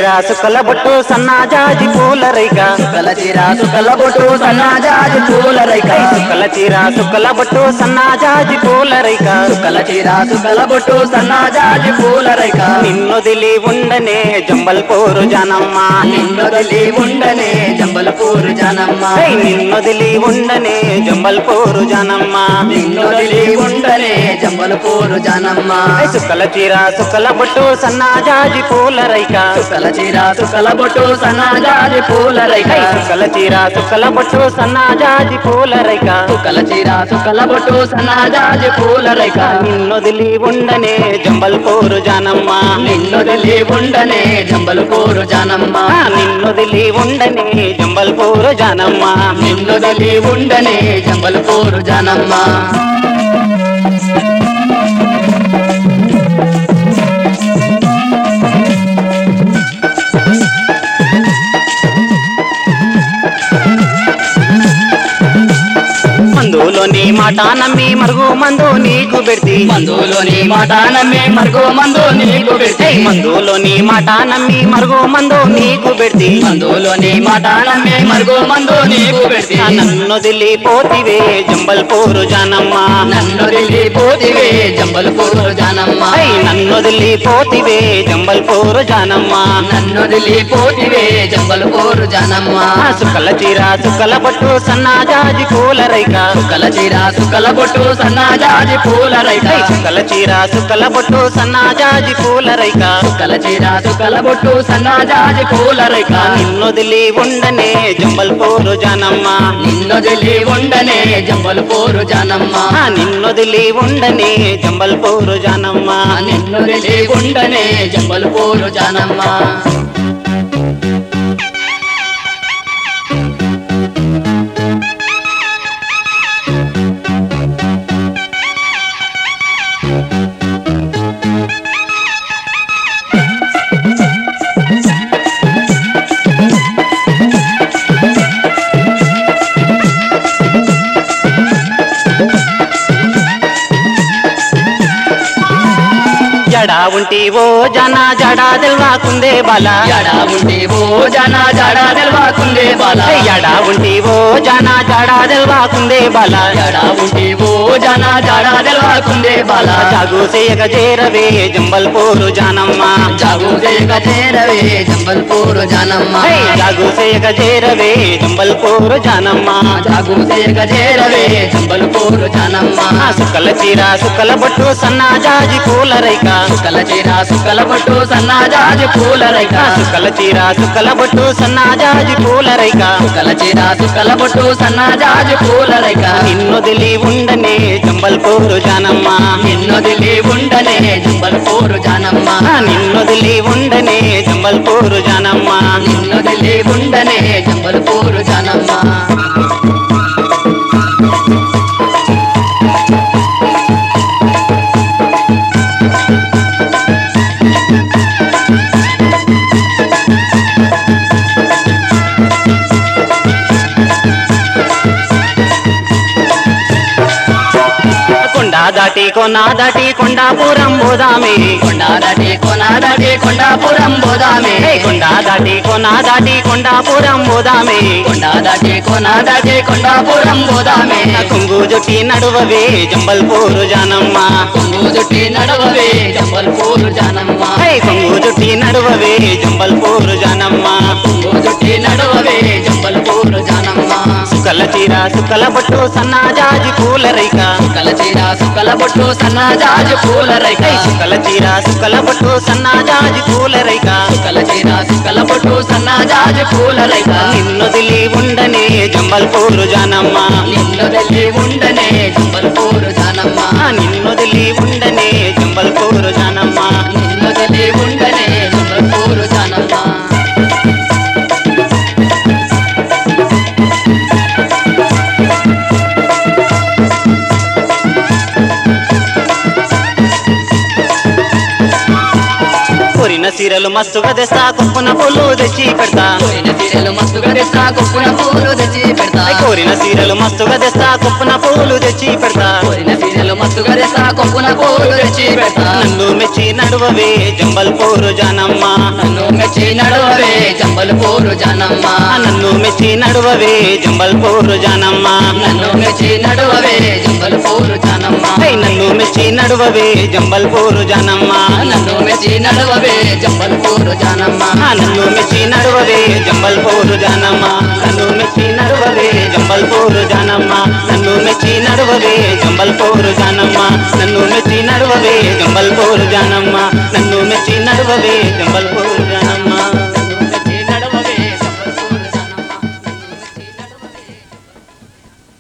చీర సుక్కల బొట్టు సన్నాజాజి పూల రైక సుక్కల చీర సుక్కల బొట్టు సన్నాజాజి పూల రైక సుక్కల చీర సుక్కల బొట్టు సన్నాజాజి పూల రైక సుక్కల చీర సుక్కల బొట్టు సన్నాజాజి పూల రైక నిన్నొదిలి ఉండనే జంబల్పూరు జనమ్మ నిన్నొదిలి ఉండనే జంబలపూరు జనమ్మ హై, నిన్నొదిలి ఉండనే జంబల్పూరు జనమ్మ నిన్నొదిలి ఉండనే జంబలపూరు జనమ్మ హై, సుక్కల చీర సుక్కల బొట్టు సన్నాజాజి పూల రైక సుక్కల చీర సుక్కల బొట్టు సన్నాజాజి పూల రైక హై, సుక్కల చీర సుక్కల బొట్టు సన్నాజాజి పూల రైక సుక్కల చీర సుక్కల బొట్టు సన్నాజాజి పూల రైక నిన్నొదిలి ఉండనే జంబల్పూరు జనమ్మ నిన్నొదిలి ఉండనే జంబలపూరు జనమ్మ ఆ, నిన్నొదిలి ఉండనే జంబల్పూరు జనమ్మ నిన్నొదిలి ఉండనే జంబలపూరు జనమ్మ మందులోని మాట నమ్మి మరుగు మందు నీకు పెడితి మందులోని మాట నమ్మి మరుగు మందు నీకు పెడితే మందులోని మాట నమ్మి మరుగు మందు నీకు పెడితి మందులోని మాట నమ్మి మరుగు మందు నీకు పెడితే నన్నొదిలి పోతివే జంబల్పూరు జనమ్మ నన్నొదిలి పోతివే జంబలపూరు జనమ్మ హై, నన్నొదిలి పోతివే జంబల్పూరు జనమ్మ నన్నొదిలి పోతివే జంబలపూరు జనమ్మ ఆ, సుక్కల చీర సుక్కల పట్టు సన్నాజాజి పూల రైక సుక్కల చీర సుక్కల బొట్టు సన్నాజాజి పూల రైక హై, సుక్కల చీర సుక్కల పట్టు సన్నాజాజి పూల రైక సుక్కల చీర సుక్కల బొట్టు సన్నాజాజి పూల రైక నిన్నొదిలి ఉండనే జంబల్పూరు జనమ్మ నిన్నొదిలి ఉండనే జంబలపూరు జనమ్మ ఆ, నిన్నొదిలి ఉండనే జంబల్పూరు జనమ్మ నిన్నొదిలి ఉండనే జంబలపూరు జనమ్మ జడా ఉంటి ఓ జన జడా తెల్వాకుందే బాల జడా ఉంటే ఓ జన జడా తెలవాకుందే బాల జడా ఉంటి ఓ జన జడా తెల్వాకుందే బాల జడా ఉంటే ఓ జన జడా తెలవాకుందే బాల జాగు సేయగ చేరవే జంబల్పూరు జనమ్మ జాగు దేగ చేరవే జంబల్పూరు జనమ్మ హై, జాగు సేయగ చేరవే జంబల్పూరు జనమ్మ జాగు దేగ చేరవే జంబల్పూరు జనమ్మ ఆ, సుక్కల చీర సుక్కల బొట్టు సన్నాజాజి పూల రైక సుక్కల చీర సుక్కల బొట్టు సన్నాజాజి పూల రైక ఆ, సుక్కల చీర సుక్కల బొట్టు సన్నాజాజి పూల రైక సుక్కల చీర సుక్కల బొట్టు సన్నాజాజి పూల రైక నిన్నొదిలి ఉండనే జంబల్పూరు జనమ్మ నిన్నొదిలి ఉండనే జంబల్పూరు జనమ్మ ఆ, నిన్నొదిలి ఉండనే జంబల్పూరు జనమ్మ నిన్నొదిలి ఉండనే జంబల్పూరు జనమ్మ కొండ దాటి కొన దాటి కొండాపురం పోదామే కొండాదటి కొనాదటి కొండాపురం బోదామే హే, కొండ దాటి కొన దాటి కొండాపురం పోదామే కొండాదటి కొనాదటి కొండాపురం బోదామే కుంగు జుట్టి నడువవే జంబల్పూరు జనమ్మ కొంగు జుట్టి నడవవే జంబల్పూరు జనమ్మ హై కొంగు జుట్టి నడువవే జంబల్పూరు జనమ్మ కొంగు జుట్టి నడవవే జంబల్పూరు జనమ్మ సుక్కల చీర సుక్కల బొట్టు సన్నాజాజి పూల రైక సుక్కల చీర సుక్కల బొట్టు సన్నజాజి పూల రైక హై, సుక్కల చీర సుక్కల బొట్టు సన్నాజాజి పూల రైక సుక్కల చీర సుక్కల బొట్టు సన్నజాజి పూల రైక నిన్నొదిలి ఉండనే జంబల్పూరు జనమ్మ నిన్నొదలి ఉండనే జంబల్పూరు జనమ్మ ఆ, నిన్నొదిలి ఉండనే జంబల్పూరు జనమ్మ నిన్నొదలి ఉండనే జంబల్పూరు జనమ్మ కొరిన సీరలు మస్తుగా తెస్తా కుప్పున పూలు తెచ్చి పెడతా పోయిన తీరలు మస్తుగా తెస్తా కొప్పున పూలు తెచ్చి పెడతా కోరిన సీరలు మస్తుగా తెస్తా కుప్పన పూలు తెచ్చి పెడతా కోరిన సీరియలు మస్తుగా తెస్తా కొప్పున పూలు తెచ్చి పెడతా నన్ను మెచ్చి నడువవే జంబల్ పోరు జానమ్మ నన్ను మెచ్చి నడవవే జంబలు పూలు జానమ్మ నన్ను మెచ్చి నడువవే జంబల్ పోరు జానమ్మ నన్ను మెచ్చి నడవవే జంబలు పూలు జానమ్మ హై, నన్ను మెచ్చి నడువవే జంబల్ పోరు జానమ్మ నన్ను మెచ్చి నడవవే జంబలు పూలు జానమ్మ ఆ, నన్ను మెచ్చి నడువవే జంబల్ పోరు జానమ్మ నన్ను మెచ్చి నడువవే జంబల్ పోరు జానమ్మ నన్ను మెచ్చి నడువవే జంబల్ పోరు జానమ్మ నన్ను మెచ్చి నడువవే జంబల్ పోరు జానమ్మ నన్ను మెచ్చి నడువవే జంబల్ పోరు